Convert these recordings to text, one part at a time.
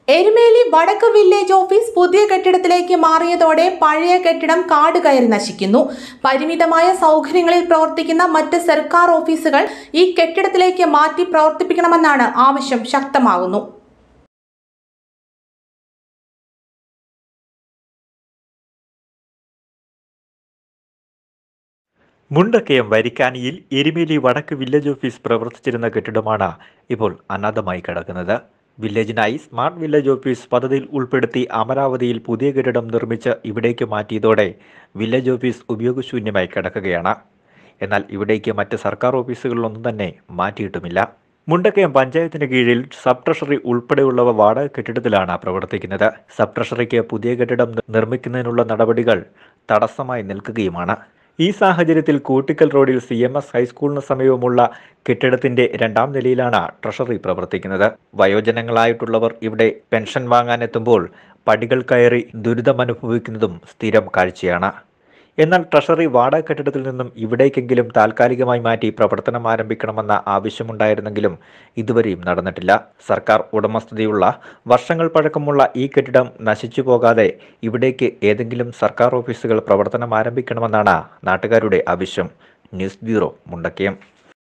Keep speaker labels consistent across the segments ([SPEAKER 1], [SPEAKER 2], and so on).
[SPEAKER 1] എരുമേലി വടക്ക് village office പുതിയ കെട്ടിടത്തിലേക്ക് മാറിയതോടെ പഴയ കെട്ടിടം കാട് കയറി നശിക്കുന്നു പരിമിതമായ സൗകര്യങ്ങളിൽ പ്രവർത്തിക്കുന്ന മറ്റ് സർക്കാർ ഓഫീസുകൾ ഈ കെട്ടിടത്തിലേക്ക് മാറ്റി പ്രവർത്തിപ്പിക്കണമെന്നാണ് ആവശ്യം ശക്തമാകുന്നു
[SPEAKER 2] മുണ്ടക്കയം വരിക്കാനിയിൽ എരുമേലി വടക്ക് വില്ലേജ് ഓഫീസ് പ്രവർത്തിച്ചിരുന്ന കെട്ടിടമാണ് ഇപ്പോൾ അനാഥമായി കിടക്കുന്നത് വില്ലേജിനായി സ്മാർട്ട് വില്ലേജ് ഓഫീസ് പദ്ധതിയിൽ ഉൾപ്പെടുത്തി അമരാവതിയിൽ പുതിയ കെട്ടിടം നിർമ്മിച്ച് ഇവിടേക്ക് മാറ്റിയതോടെ വില്ലേജ് ഓഫീസ് ഉപയോഗശൂന്യമായി കിടക്കുകയാണ് എന്നാൽ ഇവിടേക്ക് മറ്റ് സർക്കാർ ഓഫീസുകളിലൊന്നും തന്നെ മാറ്റിയിട്ടുമില്ല മുണ്ടക്കയം പഞ്ചായത്തിന് കീഴിൽ സബ് ട്രഷറി ഉൾപ്പെടെയുള്ളവ വാടക കെട്ടിടത്തിലാണ് പ്രവർത്തിക്കുന്നത് സബ് ട്രഷറിക്ക് പുതിയ കെട്ടിടം നിർമ്മിക്കുന്നതിനുള്ള നടപടികൾ തടസ്സമായി നിൽക്കുകയുമാണ് ഈ സാഹചര്യത്തിൽ കൂട്ടിക്കൽ റോഡിൽ സി എം എസ് ഹൈസ്കൂളിന് സമീപമുള്ള കെട്ടിടത്തിന്റെ രണ്ടാം നിലയിലാണ് ട്രഷറി പ്രവർത്തിക്കുന്നത് വയോജനങ്ങളായിട്ടുള്ളവർ ഇവിടെ പെൻഷൻ വാങ്ങാനെത്തുമ്പോൾ പടികൾ കയറി ദുരിതമനുഭവിക്കുന്നതും സ്ഥിരം കാഴ്ചയാണ് എന്നാൽ ട്രഷറി വാടക കെട്ടിടത്തിൽ നിന്നും ഇവിടേക്കെങ്കിലും താൽക്കാലികമായി മാറ്റി പ്രവർത്തനം ആരംഭിക്കണമെന്ന ആവശ്യമുണ്ടായിരുന്നെങ്കിലും ഇതുവരെയും നടന്നിട്ടില്ല സർക്കാർ ഉടമസ്ഥതയുള്ള വർഷങ്ങൾ പഴക്കമുള്ള ഈ കെട്ടിടം നശിച്ചു പോകാതെ ഇവിടേക്ക് ഏതെങ്കിലും സർക്കാർ ഓഫീസുകൾ പ്രവർത്തനം ആരംഭിക്കണമെന്നാണ് നാട്ടുകാരുടെ ആവശ്യം ന്യൂസ് ബ്യൂറോ മുണ്ടക്കയം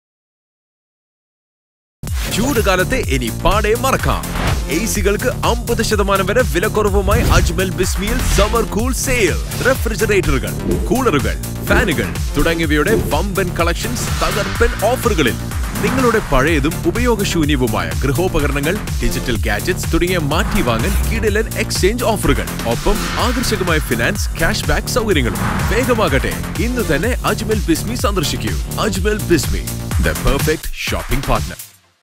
[SPEAKER 3] ചൂടുകാലത്തെ ഇനി പാടെ മറക്കാം എ സികൾക്ക് അമ്പത് ശതമാനം വരെ വിലക്കുറവുമായി അജ്മൽ ബിസ്മിയിൽ സമ്മർ കൂൾ സെയിൽ റെഫ്രിജറേറ്ററുകൾ കൂളറുകൾ ഫാനുകൾ തുടങ്ങിയവയുടെ വമ്പൻ കളക്ഷൻസ് തകർപ്പൻ ഓഫറുകളിൽ നിങ്ങളുടെ പഴയതും ഉപയോഗശൂന്യവുമായ ഗൃഹോപകരണങ്ങൾ ഡിജിറ്റൽ ഗാഡ്ജറ്റ്സ് തുടങ്ങിയ മാറ്റി വാങ്ങൽ കിടിലൻ എക്സ്ചേഞ്ച് ഓഫറുകൾ ഒപ്പം ആകർഷകമായ ഫിനാൻസ് ക്യാഷ് ബാക്ക് സൗകര്യങ്ങളും വേഗമാകട്ടെ ഇന്ന് തന്നെ അജ്മൽ ബിസ്മി സന്ദർശിക്കൂ Ajmal Bismi the perfect shopping partner